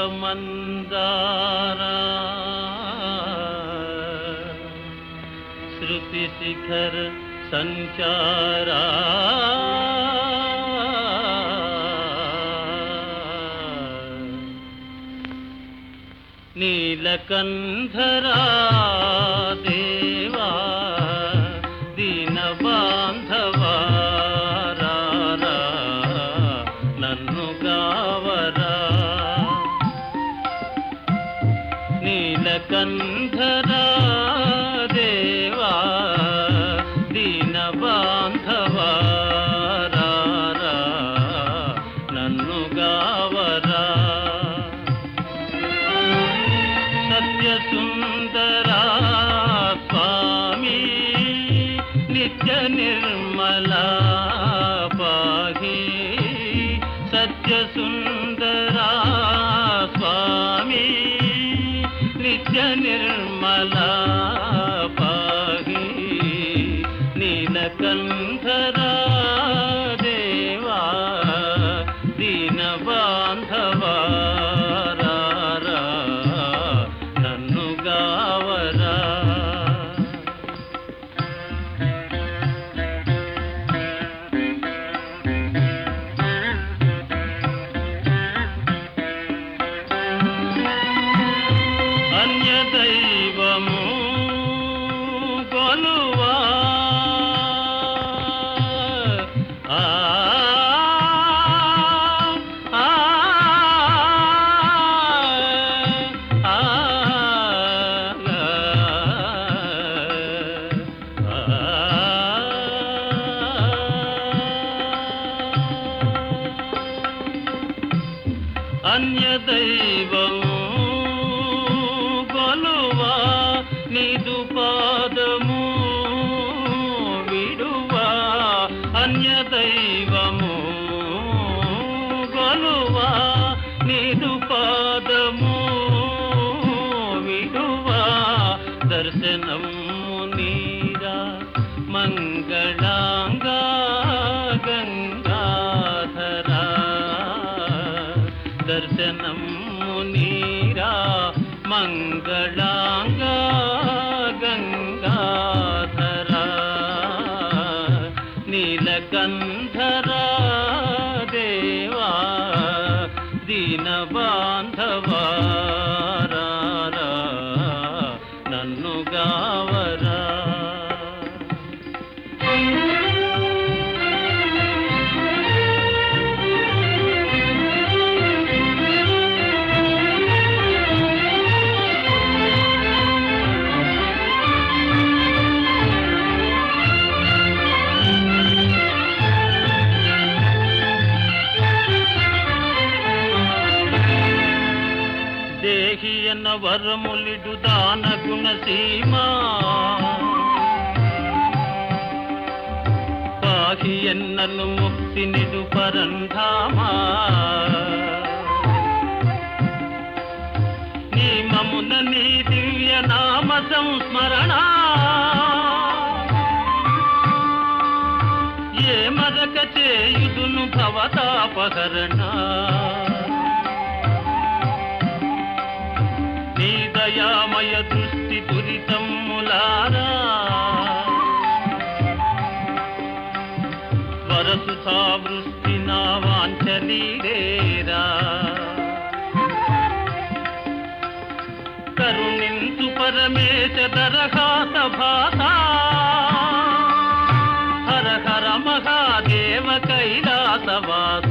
మందారా శృతి శిఖర సంచారా నీలకంధరా దేవా దీన బాంధవా రా, రా, నన్ను గావరా నీలకంధరా దేవా దీన బాంధవా రా, రా, నన్ను గావరా సత్య సుందరా స్వామి నిత్య నిర్మలా పాహి సత్య సుందరా స్వామి నిత్య నిర్మలా పాహి నీలకంధరా దేవా దీన బాంధవా రా, రా, నన్ను గావరా అన్య దైవము కొలువా ఆ, ఆ, ఆ, అన్య దైవము కొలువా నిదు పాదము విడువా అన్య దైవము కొలువా నిదు పాదము విడువా దర్శనము నీరా మంగళాంగా గంగాధరా దర్శనం నీరా మంగళాంగా గంగాధరా నీలకంధరా దేవా దీన బాంధవా రా, రా, నన్ను గావరా దేహి అన్న వరములిడు దాన గుణ సీమా పాహి ఎన్నను ముక్తి నిడు పరంధామా నీ మమున నీ దివ్య నామ సంస్మరణ ఏ మరక చేయుదును భవతాపహరణ నీ దయామయ దృష్టి దురితమ్ములారా వరసుధా వృష్టి నా వాంఛలీరేరా కరుణించు పరమేశ దరఘాత భాత హర హర మహాదేవ కైలాసవాస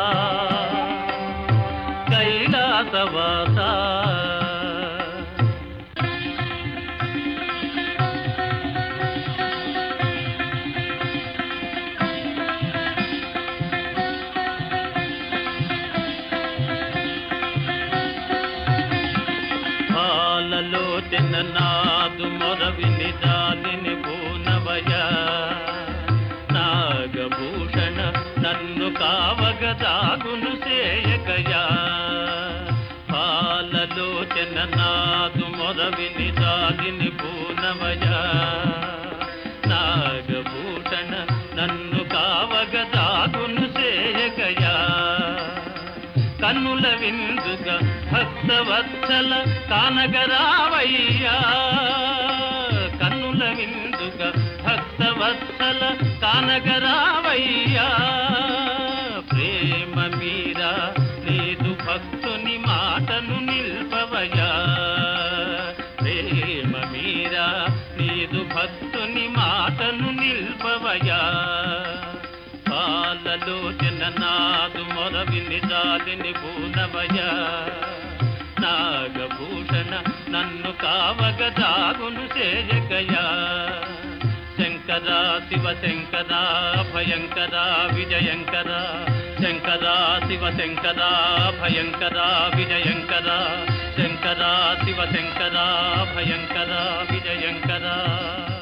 కైలాసవాస పాలలో నాదు మొరవిని జాలిని పూనవయ నాగభూషణ నన్ను కావగ దాగును సేయకయా పాలలో నాదు మొరవిని జాలిని పూనవయ నాగభూషణ నన్ను కావగ దాగును సేయకయా కన్నుల విందుగా భక్తవత్సల కానగరావయ్యా కన్నుల విందుగా భక్తవత్సల కానగరావయ్యా ప్రేమ మీరా లేదు భక్తుని మాటను నిల్పవయా ప్రేమ మీరా లేదు భక్తుని మాటను నిల్పవయా పాలలో జననాదు మొరవిని జాలిని పూనవయా నాగభూషణ నన్ను కావగ దాగును చేయగయా శంకర శివ శంకర భయంకర విజయంకర శంకర శివ శంకర భయంకర విజయంకర శంకర శివ శంకర భయంకర విజయంకర